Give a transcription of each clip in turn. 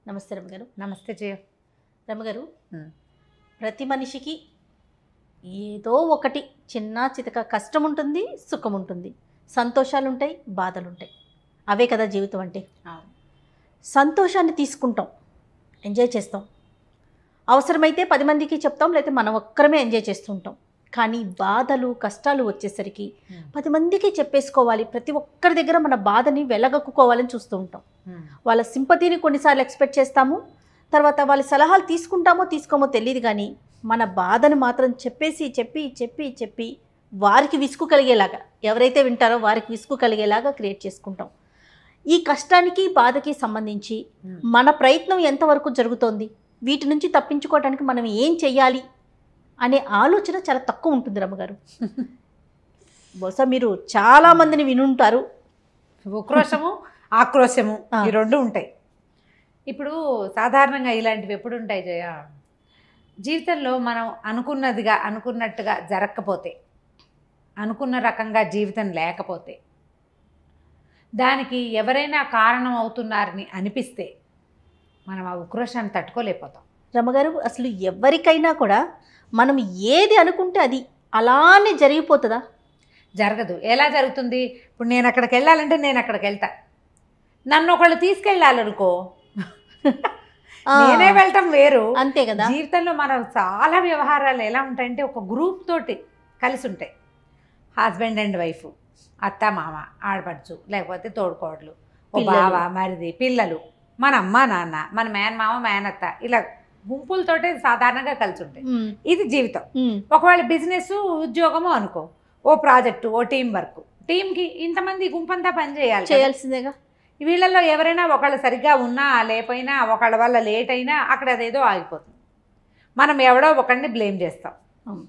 నమస్తే రమ్మగారు నమస్తే జయ రమ్మగారు ఉమ్. ప్రతి మనిషికి ఏదో ఒకటి చిన్న చితక కష్టం ఉంటుంది సుఖం ఉంటుంది సంతోషాలు ఉంటాయి బాధలు ఉంటాయి అవే కదా జీవితం అంటే సంతోషాన్ని తీసుకుంటాం ఎంజాయ్ చేస్తాం అవసరమైతే పది మందికి చెప్తాం లేకపోతే మనం ఒక్కరమే ఎంజాయ్ చేస్తుంటాం కానీ బాధలు కష్టాలు వచ్చేసరికి పది మందికి చెప్పేసుకోవాలి ప్రతి ఒక్కరి దగ్గర మన బాధని వెళ్ళగక్కుకోవాలని చూస్తూ ఉంటాం వాళ్ళ సింపతిని కొన్నిసార్లు ఎక్స్పెక్ట్ చేస్తాము తర్వాత వాళ్ళ సలహాలు తీసుకుంటామో తీసుకోమో తెలియదు కానీ మన బాధను మాత్రం చెప్పేసి చెప్పి చెప్పి చెప్పి వారికి విసుగు కలిగేలాగా ఎవరైతే వింటారో వారికి విసుగు కలిగేలాగా క్రియేట్ చేసుకుంటాం ఈ కష్టానికి బాధకి సంబంధించి మన ప్రయత్నం ఎంతవరకు జరుగుతోంది వీటి నుంచి తప్పించుకోవడానికి మనం ఏం చెయ్యాలి అనే ఆలోచన చాలా తక్కువ ఉంటుంది రమ్మగారు బహుశా మీరు చాలా మందిని వినుంటారు ఉక్రోషము ఆక్రోశము ఆ. ఈ రెండు ఉంటాయి ఇప్పుడు సాధారణంగా ఇలాంటివి ఎప్పుడు ఉంటాయి జయ జీవితంలో మనం అనుకున్నదిగా అనుకున్నట్టుగా జరగకపోతే అనుకున్న రకంగా జీవితం లేకపోతే దానికి ఎవరైనా కారణం అవుతున్నారని అనిపిస్తే మనం ఆ ఉక్రోషాన్ని తట్టుకోలేకపోతాం రమ్మగారు అసలు ఎవరికైనా కూడా మనం ఏది అనుకుంటే అది అలానే జరిగిపోతుందా జరగదు ఎలా జరుగుతుంది ఇప్పుడు నేను అక్కడికి వెళ్ళాలంటే నేను అక్కడికి వెళ్తా నన్ను ఒకళ్ళు తీసుకెళ్ళాలనుకో ఆ, నేనే వెళ్ళటం వేరు అంతే కదా జీవితంలో మనం చాలా వ్యవహారాలు ఎలా ఉంటాయంటే ఒక గ్రూప్ తోటి కలిసి ఉంటాయి హస్బెండ్ అండ్ వైఫ్ అత్త మామ ఆడపడుచు లేకపోతే తోడుకోడలు ఓ పిల్లలు. బావ మరిది పిల్లలు మన అమ్మ నాన్న మన మేనమామ మేనత్త ఇలా గుంపులతోటే సాధారణంగా కలిసి ఉంటాయి ఉమ్, ఇది జీవితం ఉమ్, ఒకవేళ బిజినెస్ ఉద్యోగము అనుకో ఓ ప్రాజెక్టు ఓ టీం వర్క్ టీంకి ఇంతమంది గుంపంతా పని చేయాలి కదా. చేయాల్సిందేగా వీళ్ళల్లో ఎవరైనా ఒకళ్ళు సరిగ్గా ఉన్నా లేకపోయినా ఒకళ్ళ వల్ల లేట్ అయినా అక్కడ అదేదో ఆగిపోతుంది మనం ఎవడో ఒకరిని బ్లేమ్ చేస్తాం అవును.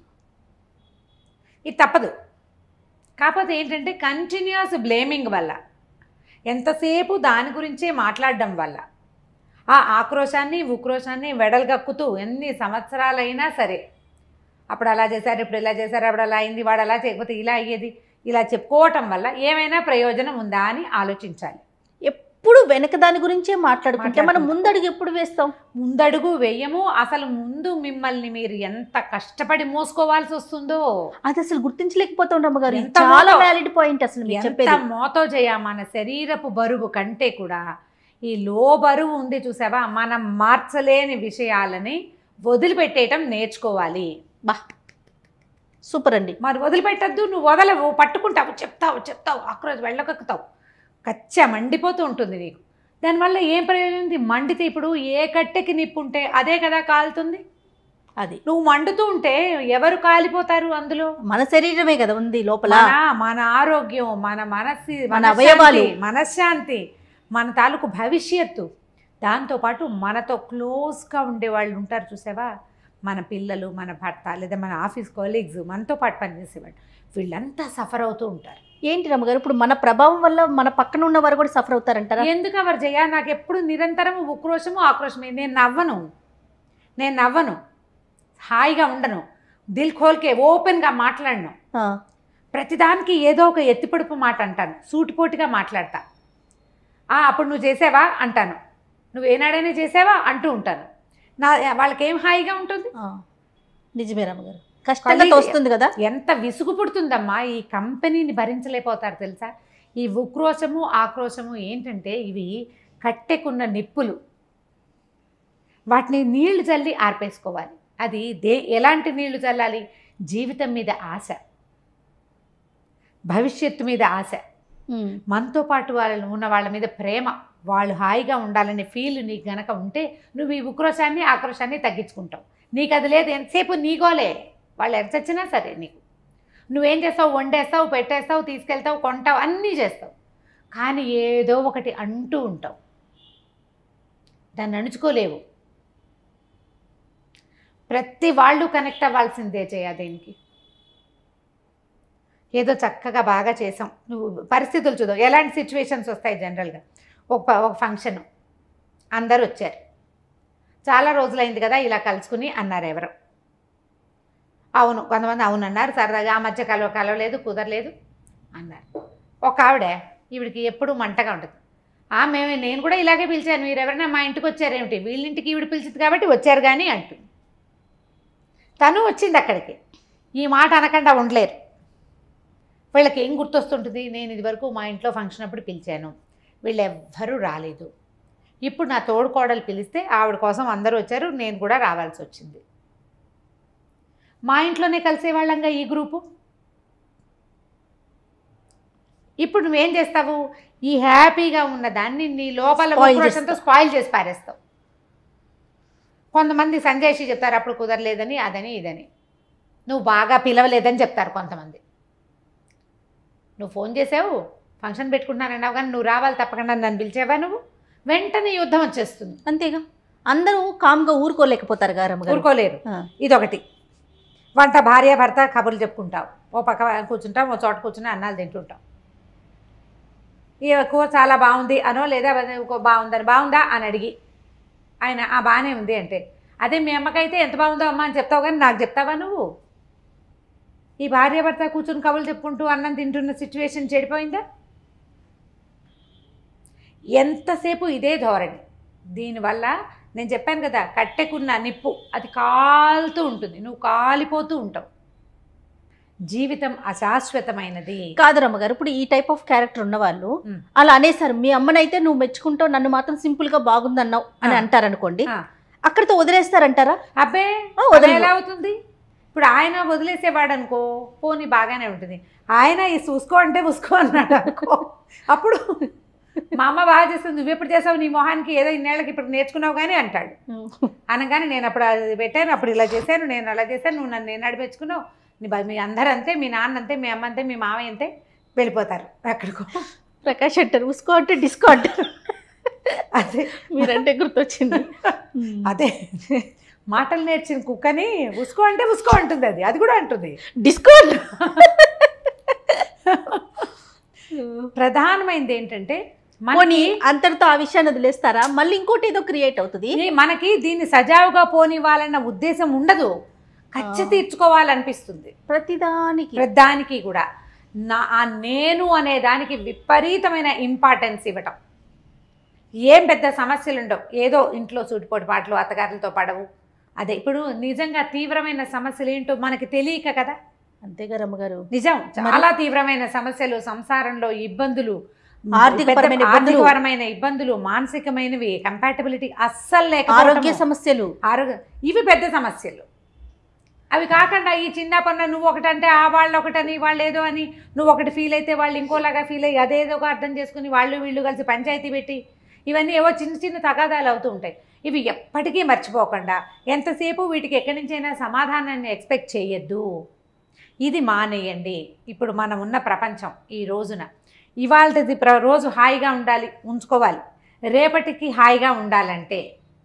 ఇది తప్పదు కాకపోతే ఏంటంటే కంటిన్యూస్ బ్లేమింగ్ వల్ల ఎంతసేపు దాని గురించే మాట్లాడడం వల్ల ఆ ఆక్రోశాన్ని ఉక్రోషాన్ని వెడల్గక్కుతూ ఎన్ని సంవత్సరాలైనా సరే అప్పుడు అలా చేశారు ఇప్పుడు ఇలా చేశారు అప్పుడు అలా అయింది వాడు అలా చేయకపోతే ఇలా అయ్యేది ఇలా చెప్పుకోవటం వల్ల ఏమైనా ప్రయోజనం ఉందా అని ఆలోచించాలి ఎప్పుడు వెనక దాని గురించే మాట్లాడుకుంటే మనం మాట్లాడుకుంటాం. ముందడుగు ఎప్పుడు వేస్తాం ముందడుగు వేయము అసలు ముందు మిమ్మల్ని మీరు ఎంత కష్టపడి మోసుకోవాల్సి వస్తుందో అది అసలు గుర్తించలేకపోతాం రమ్మగారు ఇది ఎంత చాలా మోసం. వ్యాలిడ్ పాయింట్ అసలు మీరు ఎంత చెప్పేది మోతో చేయ మన శరీరపు బరువు కంటే కూడా ఈ లో బరువు ఉంది చూసావా మనం మార్చలేని విషయాలని వదిలిపెట్టేయటం నేర్చుకోవాలి బా సూపర్ అండి మరి వదిలిపెట్టద్దు నువ్వు వదలవు పట్టుకుంటావు చెప్తావు చెప్తావు ఆక్రోజ్ వెళ్ళకెక్కుతావు కచ్చ మండిపోతూ ఉంటుంది నీకు దానివల్ల ఏం ప్రయోజనం ఉంది మండితే ఇప్పుడు ఏ కట్టెకి నిప్పు ఉంటే అదే కదా కాలుతుంది అది నువ్వు మండుతూ ఉంటే ఎవరు కాలిపోతారు అందులో మన శరీరమే కదా ఉంది లోపల మన మన ఆరోగ్యం మన మనస్సు మన మనశ్శాంతి, అవయవాలు. మనశ్శాంతి మన తాలూకు భవిష్యత్తు దాంతోపాటు మనతో క్లోజ్గా ఉండే వాళ్ళు ఉంటారు చూసావా మన పిల్లలు మన భర్త లేదా మన ఆఫీస్ కొలీగ్స్ మనతో పాటు పనిచేసేవాళ్ళు వీళ్ళంతా సఫర్ అవుతూ ఉంటారు ఏంటి రమ్మగారు ఇప్పుడు మన ప్రభావం వల్ల మన పక్కన ఉన్న వారు కూడా సఫర్ అవుతారంటారా ఎందుకు ఎవరు చేయ నాకు ఎప్పుడు నిరంతరం ఉక్రోషము ఆక్రోషమే నేను నవ్వను నేను నవ్వను హాయిగా ఉండను దిల్ ఖోల్కే ఓపెన్గా మాట్లాడను ఆ, ప్రతిదానికి ఏదో ఒక ఎత్తిపొడుపు మాట అంటాను సూటిపోటిగా మాట్లాడతా "ఆ, అప్పుడు నువ్వు చేసావా అంటాను నువ్వు ఏనాడైనా చేసావా అంటూ ఉంటాను నా వాళ్ళకి ఏం హాయిగా ఉంటుంది ఆ. నిజమే రమ్మగారు కష్టంగా కలిగి- తోస్తుంది కదా ఎంత విసుగు పుడుతుందమ్మా ఈ కంపెనీని భరించలేకపోతారు తెలుసా ఈ ఉక్రోషము ఆక్రోశము ఏంటంటే ఇవి కట్టెకున్న నిప్పులు వాటిని నీళ్లు చల్లి ఆర్పేసుకోవాలి అది దే ఎలాంటి నీళ్లు చల్లాలి జీవితం మీద ఆశ భవిష్యత్తు మీద ఆశ ఉమ్, మనతో పాటు వాళ్ళు ఉన్న వాళ్ళ మీద ప్రేమ వాళ్ళు హాయిగా ఉండాలనే ఫీల్ నీకు గనక ఉంటే నువ్వు ఈ ఉక్రోషాన్ని ఆక్రోశాన్ని తగ్గించుకుంటావు నీకు అది లేదు ఎంతసేపు నీగోలే వాళ్ళు ఎంత చచ్చినా సరే నీకు నువ్వేం చేస్తావు వండేస్తావు పెట్టేస్తావు తీసుకెళ్తావు కొంటావు అన్నీ చేస్తావు కానీ ఏదో ఒకటి అంటూ ఉంటావు దాన్ని అణుచుకోలేవు ప్రతి వాళ్ళు కనెక్ట్ అవ్వాల్సిందే చేయ దీనికి ఏదో చక్కగా బాగా చేసాం నువ్వు పరిస్థితులు చూద్దాం ఎలాంటి సిచ్యువేషన్స్ వస్తాయి జనరల్గా ఒక ప- ఒక ఫంక్షన్ అందరూ వచ్చారు చాలా రోజులైంది కదా ఇలా కలుసుకుని అన్నారు ఎవరు అవును కొంతమంది అవును అన్నారు సరదాగా ఆ మధ్య కలవ కలవలేదు కుదరలేదు అన్నారు ఒక ఆవిడ ఈవిడికి ఎప్పుడూ మంటగా ఉంటుంది ఆ మేము నేను కూడా ఇలాగే పిలిచాను మీరు ఎవరైనా మా ఇంటికి వచ్చారేమిటి వీళ్ళింటికి ఈవిడ పిలిచింది కాబట్టి వచ్చారు కానీ అంటుంది తను వచ్చింది అక్కడికి ఈ మాట అనకుండా ఉండలేరు వీళ్ళకి ఏం గుర్తొస్తుంటుంది నేను ఇదివరకు మా ఇంట్లో ఫంక్షన్ అప్పుడు పిలిచాను వీళ్ళు ఎవ్వరూ రాలేదు ఇప్పుడు నా తోడుకోడలు పిలిస్తే ఆవిడ కోసం అందరూ వచ్చారు నేను కూడా రావాల్సి వచ్చింది మా ఇంట్లోనే కలిసేవాళ్ళంగా ఈ గ్రూపు ఇప్పుడు నువ్వేం చేస్తావు ఈ హ్యాపీగా ఉన్న దాన్ని నీ లోపల Spoil ఉక్రోషంతో చేస్తావు. స్పాయిల్ చేసి పారేస్తావు కొంతమంది సంజయ్షి చెప్తారు అప్పుడు కుదరలేదని అదని ఇదని నువ్వు బాగా పిలవలేదని చెప్తారు కొంతమంది నువ్వు ఫోన్ చేసావు ఫంక్షన్ పెట్టుకుంటున్నానన్నావు కానీ నువ్వు రావాలి తప్పకుండా నన్ను పిలిచేవా నువ్వు వెంటనే యుద్ధం వచ్చేస్తుంది అంతేగా అందరూ కామ్గా ఊరుకోలేకపోతారు గారు అమ్మగారు ఊరుకోలేరు ఆ, ఇదొకటి వంట భార్య భర్త కబుర్లు చెప్పుకుంటావు ఓ పక్క కూర్చుంటాం ఓ చోట కూర్చుని అన్నాలు తింటుంటాం ఈ కూర చాలా బాగుంది అనో లేదా ఇంకో బాగుందని బాగుందా అని అడిగి ఆయన ఆ బాగానే ఉంది అంటే అదే మీ అమ్మకైతే ఎంత బాగుందో అమ్మ అని చెప్తావు కానీ నాకు చెప్తావా నువ్వు ఈ భార్య భర్త కూర్చుని కబుర్లు చెప్పుకుంటూ అన్నం తింటున్న సిచ్యువేషన్ చెడిపోయిందా ఎంతసేపు ఇదే ధోరణి దీనివల్ల నేను చెప్పాను కదా కట్టెకున్న నిప్పు అది కాలుతూ ఉంటుంది నువ్వు కాలిపోతూ ఉంటావు జీవితం అశాశ్వతమైనది కాదు రమ్మగారు ఇప్పుడు ఈ టైప్ ఆఫ్ క్యారెక్టర్ ఉన్న వాళ్ళు ఉమ్. అలా అనేసారు మీ అమ్మనైతే నువ్వు మెచ్చుకుంటావు నన్ను మాత్రం సింపుల్ గా బాగుందన్నావు అని ఆ. అంటారనుకోండి ఆ. అక్కడితో వదిలేస్తారంటారా అబ్బే ఆ, అలా వదలరు. ఎలా అవుతుంది ఇప్పుడు ఆయన వదిలేసేవాడు అనుకో పోనీ బాగానే ఉంటుంది ఆయన ఈ చూసుకో అంటే ఉసుకో అన్నాడు అనుకో అప్పుడు మా అమ్మ బాగా చేస్తుంది నువ్వు ఎప్పుడు చేసావు నీ మొహానికి ఏదో ఇన్నేళ్ళకి ఇప్పుడు నేర్చుకున్నావు కానీ అంటాడు అనగానే నేను అప్పుడు అది పెట్టాను అప్పుడు ఇలా చేశాను నేను అలా చేశాను నువ్వు నన్ను నేను నడిపించుకున్నావు నీ బ- మీ అందరూ అంతే మీ నాన్న అంతే మీ అమ్మ అంతే మీ మామయ్య అంతే వెళ్ళిపోతారు అక్కడికో ప్రకాష్ అంటారు ఉసుకో అంటే డిస్కో అంటారు అదే మీరంటే గుర్తొచ్చింది అదే మాటలు నేర్చిన కుక్కని ఉసుకో అంటే ఉసుకో అంటుంది అది అది కూడా అంటుంది డిస్కో ప్రధానమైనది ఏంటంటే పోనీ మనకి అంతటితో ఆ విషయాన్ని వదిలేస్తారా మళ్ళీ ఇంకోటి ఏదో క్రియేట్ అవుతుంది ఈ మనకి దీన్ని సజావుగా పోనివ్వాలన్న ఉద్దేశం ఉండదు ఖర్చు ఆ. తీర్చుకోవాలనిపిస్తుంది ప్రతిదానికి ప్రధానికి కూడా నా ఆ నేను అనే దానికి విపరీతమైన ఇంపార్టెన్స్ ఇవ్వటం ఏం పెద్ద సమస్యలు ఉండవు ఏదో ఇంట్లో సూటిపోటు పాటలు అత్తగారులతో పడవు అదే ఇప్పుడు నిజంగా తీవ్రమైన సమస్యలు ఏంటో మనకి తెలియక కదా అంతేగా రమ్మగారు నిజం చాలా తీవ్రమైన సమస్యలు సంసారంలో ఇబ్బందులు ఆర్థికపరమైన పెద్ద ఇబ్బందులు. ఆర్థికపరమైన ఇబ్బందులు మానసికమైనవి కంపాటబిలిటీ అస్సలు లేక ఆరోగ్య సమస్యలు ఆరోగ్య ఇవి పెద్ద సమస్యలు అవి కాకుండా ఈ చిన్న పన్న నువ్వు ఒకటంటే ఆ వాళ్ళు ఒకటని వాళ్ళు ఏదో అని నువ్వు ఒకటి ఫీల్ అయితే వాళ్ళు ఇంకోలాగా ఫీల్ అయ్యి అదేదో ఒక అర్థం చేసుకుని వాళ్ళు వీళ్ళు కలిసి పంచాయతీ పెట్టి ఇవన్నీ ఏవో చిన్న చిన్న తగాదాలు అవుతూ ఉంటాయి ఇవి ఎప్పటికీ మర్చిపోకుండా ఎంతసేపు వీటికి ఎక్కడి నుంచైనా సమాధానాన్ని ఎక్స్పెక్ట్ చేయొద్దు ఇది మానేయండి ఇప్పుడు మనం ఉన్న ప్రపంచం ఈ రోజున ఇవాళది ప్ర రోజు హాయిగా ఉండాలి ఉంచుకోవాలి రేపటికి హాయిగా ఉండాలంటే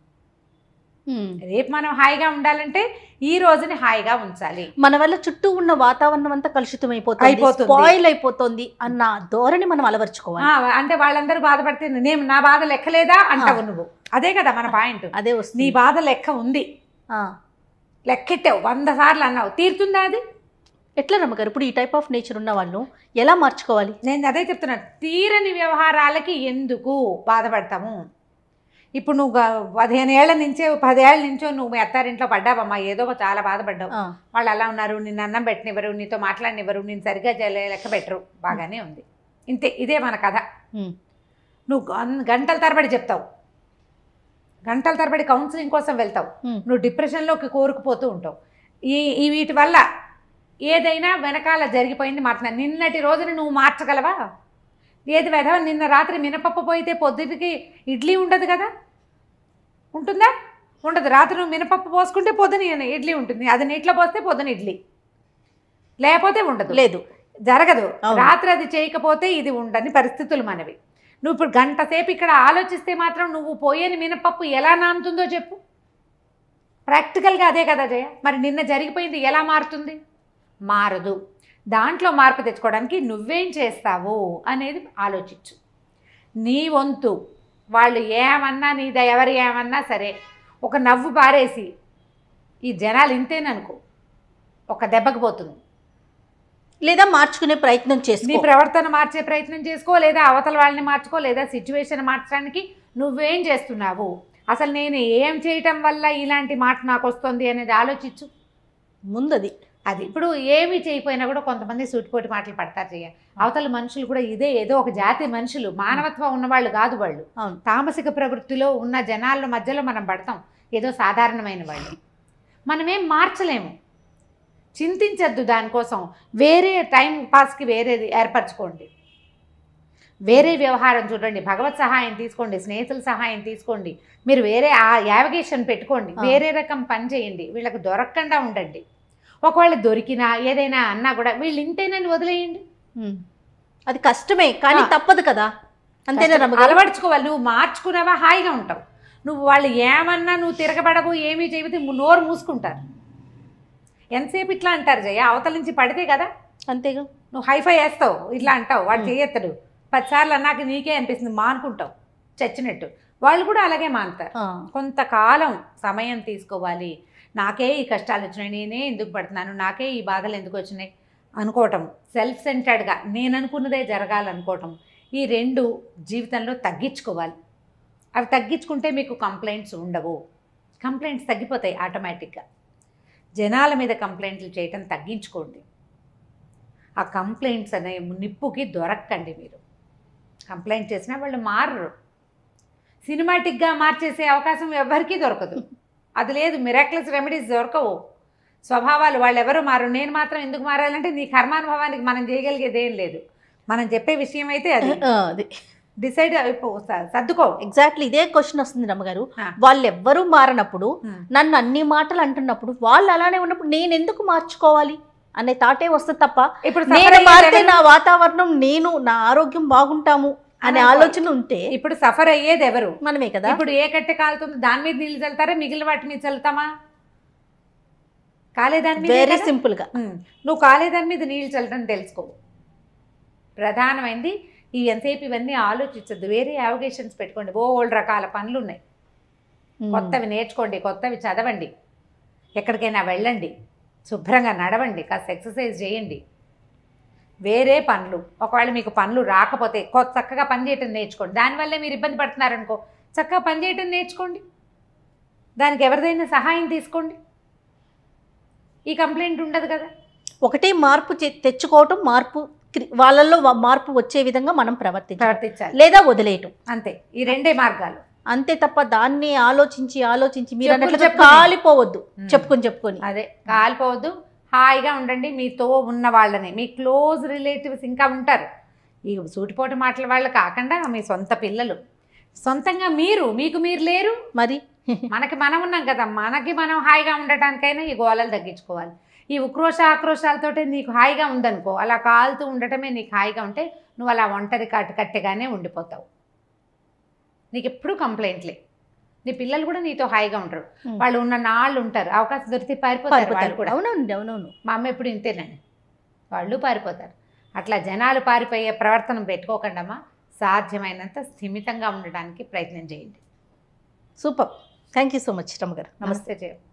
హ్మ్. రేపు మనం హాయిగా ఉండాలంటే ఈ రోజుని హాయిగా ఉంచాలి మన వల్ల చుట్టూ ఉన్న వాతావరణం అంతా కలుషితం అయిపోతుంది అయిపోతుంది. స్పాయిల్ అయిపోతుంది అన్న ధోరణి మనం అలవర్చుకోవాలి ఆ, అంటే వాళ్ళందరూ బాధపడితే నేను నా బాధ లెక్కలేదా అంటావు నువ్వు అదే కదా మన పాయింట్ అదే నీ వస్తుంది బాధ లెక్క ఉంది ఆ. లెక్కెట్టావు వంద సార్లు అన్నావు తీరుతుందా అది ఎట్లా రమ్మగారు ఇప్పుడు ఈ టైప్ ఆఫ్ నేచర్ ఉన్న వాళ్ళు ఎలా మార్చుకోవాలి నేను అదే చెప్తున్నా తీరని వ్యవహారాలకి ఎందుకు బాధపడతాము ఇప్పుడు నువ్వు గ- పదిహేను ఏళ్ల నుంచే పదేళ్ల నుంచో నువ్వు మీ అత్తారింట్లో పడ్డావమ్మా ఏదో ఒక చాలా బాధపడ్డావు ఆ. వాళ్ళు అలా ఉన్నారు నిన్ను అన్నం పెట్టనివ్వరు నీతో మాట్లాడనివ్వరు నేను సరిగ్గా చేయలే లెక్క పెట్టరు బాగానే ఉంది ఇంతే ఇదే మన కథ హ్మ్. నువ్వు గం- గంటల తరబడి చెప్తావు గంటల తరబడి కౌన్సిలింగ్ కోసం వెళ్తావు హ్మ్. నువ్వు డిప్రెషన్లోకి కోరుకుపోతూ ఉంటావు ఈ ఈ వీటి వల్ల ఏదైనా వెనకాల జరిగిపోయింది మాట్లాడ నిన్నటి రోజున నువ్వు మార్చగలవా ఏది వెధవ నిన్న రాత్రి మినపప్పు పోయితే పొద్దుటికి ఇడ్లీ ఉండదు కదా ఉంటుందా ఉండదు రాత్రి నువ్వు మినపప్పు పోసుకుంటే పొద్దున ఇడ్లీ ఉంటుంది అది నీటిలో పోస్తే పొద్దున ఇడ్లీ లేకపోతే ఉండదు లేదు జరగదు అవును. రాత్రి అది చేయకపోతే ఇది ఉండని పరిస్థితులు మనవి నువ్వు ఇప్పుడు గంట సేపు ఇక్కడ ఆలోచిస్తే మాత్రం నువ్వు పోయేని మినపప్పు ఎలా నానుతుందో చెప్పు ప్రాక్టికల్గా అదే కదా జయ మరి నిన్న జరిగిపోయింది ఎలా మారుతుంది మారదు దాంట్లో మార్పు తెచ్చుకోవడానికి నువ్వేం చేస్తావు అనేది ఆలోచించు నీ వంతు వాళ్ళు ఏమన్నా నీ ద- ఎవరు ఏమన్నా సరే ఒక నవ్వు పారేసి ఈ జనాలు ఇంతేననుకో ఒక దెబ్బకి పోతుంది లేదా మార్చుకునే ప్రయత్నం నీ చేసుకో ప్రవర్తన మార్చే ప్రయత్నం చేసుకో లేదా అవతల వాళ్ళని మార్చుకో లేదా సిచ్యువేషన్ మార్చడానికి నువ్వేం చేస్తున్నావు అసలు నేను ఏం చేయటం వల్ల ఇలాంటి మాట నాకు వస్తుంది అనేది ఆలోచించు ముందది అది ఇప్పుడు ఏమి చేయకపోయినా కూడా కొంతమంది సూటిపోటి మాటలు పడతారు చెయ్య అవతల మనుషులు కూడా ఇదే ఏదో ఒక జాతి మనుషులు మానవత్వం ఉన్నవాళ్ళు కాదు వాళ్ళు అవును తామసిక ప్రవృత్తిలో ఉన్న జనాల మధ్యలో మనం పడతాం ఏదో సాధారణమైన వాళ్ళు మనమేం మార్చలేము చింతించద్దు దానికోసం వేరే టైం పాస్కి వేరేది ఏర్పరచుకోండి వేరే వ్యవహారం చూడండి భగవత్ సహాయం తీసుకోండి స్నేహితుల సహాయం తీసుకోండి మీరు వేరే ఆ యావిగేషన్ పెట్టుకోండి ఆ. వేరే రకం పని చేయండి వీళ్ళకి దొరకకుండా ఉండండి ఒకవేళ దొరికినా ఏదైనా అన్నా కూడా వీళ్ళు ఇంతేనని వదిలేయండి ఉమ్. అది కష్టమే కానీ ఆ. తప్పదు కదా అంతేనా కష్టం. రమ్మగారు అలవర్చుకోవాలి నువ్వు మార్చుకున్నావా హాయిగా ఉంటావు నువ్వు వాళ్ళు ఏమన్నా నువ్వు తిరగబడవు ఏమీ చేయబోతే నోరు మూసుకుంటారు ఎంతసేపు ఇట్లా అంటారు జయ అవతల నుంచి పడితే కదా అంతేగా నువ్వు హైఫై వేస్తావు ఇట్లా అంటావు వాడు మ్. చేయెత్తడు పదిసార్లు అన్నాక నీకే అనిపిస్తుంది మానుకుంటావు చచ్చినట్టు వాళ్ళు కూడా అలాగే మానుతారు ఆ. కొంతకాలం సమయం తీసుకోవాలి నాకే ఈ కష్టాలు వచ్చినాయి నేనే ఎందుకు పడుతున్నాను నాకే ఈ బాధలు ఎందుకు వచ్చినాయి అనుకోవటం సెల్ఫ్ సెంటర్డ్గా నేను అనుకున్నదే జరగాలనుకోవటం ఈ రెండు జీవితంలో తగ్గించుకోవాలి అవి తగ్గించుకుంటే మీకు కంప్లైంట్స్ ఉండవు కంప్లైంట్స్ తగ్గిపోతాయి ఆటోమేటిక్గా జనాల మీద కంప్లైంట్లు చేయటం తగ్గించుకోండి ఆ కంప్లైంట్స్ అనే నిప్పుకి దొరక్కండి మీరు కంప్లైంట్ చేసినా వాళ్ళు మారరు సినిమాటిక్గా మార్చేసే అవకాశం ఎవరికీ దొరకదు అది లేదు మిరాక్లస్ రెమెడీస్ దొరకవు స్వభావాలు వాళ్ళు ఎవరు మారు నేను మాత్రం ఎందుకు మారాలంటే నీ కర్మానుభవానికి మనం చేయగలిగేది ఏం లేదు మనం చెప్పే విషయం అయితే అది ఆ, అది డిసైడ్ అయిపో స- సర్దుకో ఎగ్జాక్ట్లీ ఇదే క్వశ్చన్ వస్తుంది రమ్మగారు ఆ. వాళ్ళు ఎవ్వరూ మారనప్పుడు ఉమ్. నన్ను అన్ని మాటలు అంటున్నప్పుడు వాళ్ళు అలానే ఉన్నప్పుడు నేను ఎందుకు మార్చుకోవాలి అనే తాటే వస్తుంది తప్ప ఇప్పుడు suffer నేను అయ్యేది మారితే ఎవరు? నా వాతావరణం నేను నా ఆరోగ్యం బాగుంటాము అనే అనే ఆలోచన ఉంటే ఇప్పుడు సఫర్ అయ్యేది ఎవరు మనమే కదా ఇప్పుడు ఏ కట్టె కాలుతుందో దాని మీద నీళ్ళు చల్లుతారా మిగిలిన వాటి మీద చల్లుతామా కాలేదాని మీద వెరీ సింపుల్ గా ఉమ్. నువ్వు కాలేదాని మీద నీళ్ళు చల్లడం తెలుసుకో ప్రధానమైంది ఈ ఎంతసేపు ఇవన్నీ ఆలోచించద్దు వేరే అవగేషన్స్ పెట్టుకోండి ఓల్డ్ రకాల పనులు ఉన్నాయి ఉమ్. కొత్తవి నేర్చుకోండి కొత్తవి చదవండి ఎక్కడికైనా వెళ్ళండి శుభ్రంగా నడవండి కాస్త ఎక్సర్సైజ్ చేయండి వేరే పనులు ఒకవేళ మీకు పనులు రాకపోతే కొత్త చక్కగా పని చేయటం నేర్చుకోండి దానివల్లే మీరు ఇబ్బంది పడుతున్నారనుకో చక్కగా పని చేయటం నేర్చుకోండి దానికి ఎవరిదైనా సహాయం తీసుకోండి ఈ కంప్లైంట్ ఉండదు కదా ఒకటే మార్పు చే- తెచ్చుకోవటం మార్పు క్రి- వాళ్ళల్లో వ- మార్పు వచ్చే విధంగా మనం ప్రవర్తించాలి ప్రవర్తించాలి లేదా వదిలేయటం అంతే ఈ రెండే మార్గాలు అంతే తప్ప దాన్ని ఆలోచించి ఆలోచించి మీరు చెప్పుకుని అన్నట్లుగా చెప్పుకుని. కాలిపోవద్దు ఉమ్. చెప్పుకొని చెప్పుకొని అదే కాలిపోవద్దు హాయిగా ఉండండి మీతో ఉన్న వాళ్ళని మీ క్లోజ్ రిలేటివ్స్ ఇంకా ఉంటారు ఈ సూటిపోటు మాటల వాళ్ళు కాకుండా మీ సొంత పిల్లలు సొంతంగా మీరు మీకు మీరు లేరు మరి మనకి మనం ఉన్నాం కదా మనకి మనం హాయిగా ఉండటానికైనా ఈ గోళలు తగ్గించుకోవాలి ఈ ఉక్రోష ఆక్రోషాలతోటే నీకు హాయిగా ఉందనుకో అలా కాలుతూ ఉండటమే నీకు హాయిగా ఉంటే నువ్వు అలా ఒంటరి కట్టు కట్టెగానే ఉండిపోతావు నీకు ఎప్పుడు కంప్లైంట్లే నీ పిల్లలు కూడా నీతో హాయిగా ఉంటారు ఉమ్. వాళ్ళు ఉన్న నాళ్ళు ఉంటారు అవకాశం దొరికితే పారిపోతారు వాళ్ళు పారిపోతారు కూడా అవునండి అవునవును మా అమ్మ ఎప్పుడు ఇంతేనండి వాళ్ళు పారిపోతారు అట్లా జనాలు పారిపోయే ప్రవర్తన పెట్టుకోకుండా అమ్మా సాధ్యమైనంత స్థిమితంగా ఉండడానికి ప్రయత్నం చేయండి super thank you so much Ramma గారు నమస్తే నమస్తే జయ